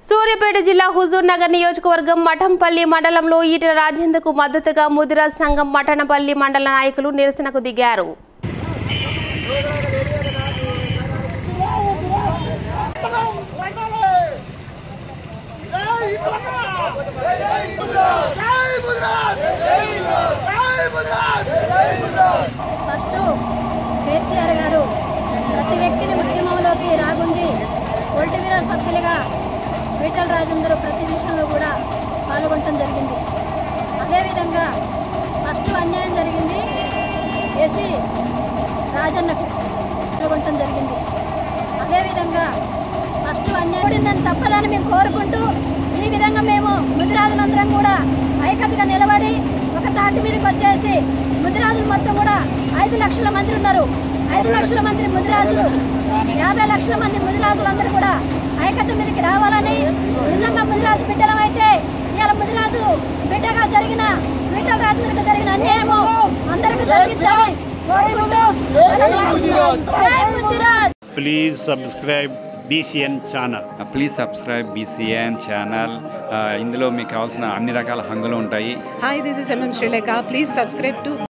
సూర్యాపేట జిల్లా హుజూర్ నగర్ నియోజకవర్గం మఠంపల్లి మండలంలో ఈటెల రాజేందర్కు మద్దతుగా ముదిరాజ్ సంఘం మఠనపల్లి మండల నాయకులు నిరసనకు దిగారు ఫస్ట్ కేసీఆర్ గారు ప్రతి వ్యక్తిని ఉద్యమంలోకి రాగుంజి ఒంటివీర సభ్యులుగా ఈటల రాజేందర్ ప్రతి విషయంలో కూడా పాల్గొనడం జరిగింది అదేవిధంగా ఫస్ట్ అన్యాయం జరిగింది ఏసీ రాజన్నకు పాల్గొనడం జరిగింది అదేవిధంగా ఫస్ట్ అన్యాయం జరిగిందని తప్పదని మేము కోరుకుంటూ ఈ విధంగా మేము ముదిరాజులందరం కూడా ఐకతగా నిలబడి ఒక తాటి మీదకి వచ్చేసి ముదిరాజులు మొత్తం కూడా ఐదు లక్షల మంది ఉన్నారు ఐదు లక్షల మంది ముదిరాజులు యాభై లక్షల మంది ముదిరాజులందరూ కూడా ఐకత మీదకి రావాలని నిజంగా ముదిరాజు బిడ్డలమైతే ఇవాళ ముదిరాజు బిడ్డగా జరిగిన విఠల రాజు మీదకి జరిగిన అన్యాయము అందరికీ జరిగించాలి కోరుకుంటూ జై Mudiraj please subscribe BCN channel. Please subscribe BCN channel ఇందులో మీకు కావాల్సిన అన్ని రకాల హంగులు ఉంటాయి Hi, this is MM Sri Lanka. Please subscribe to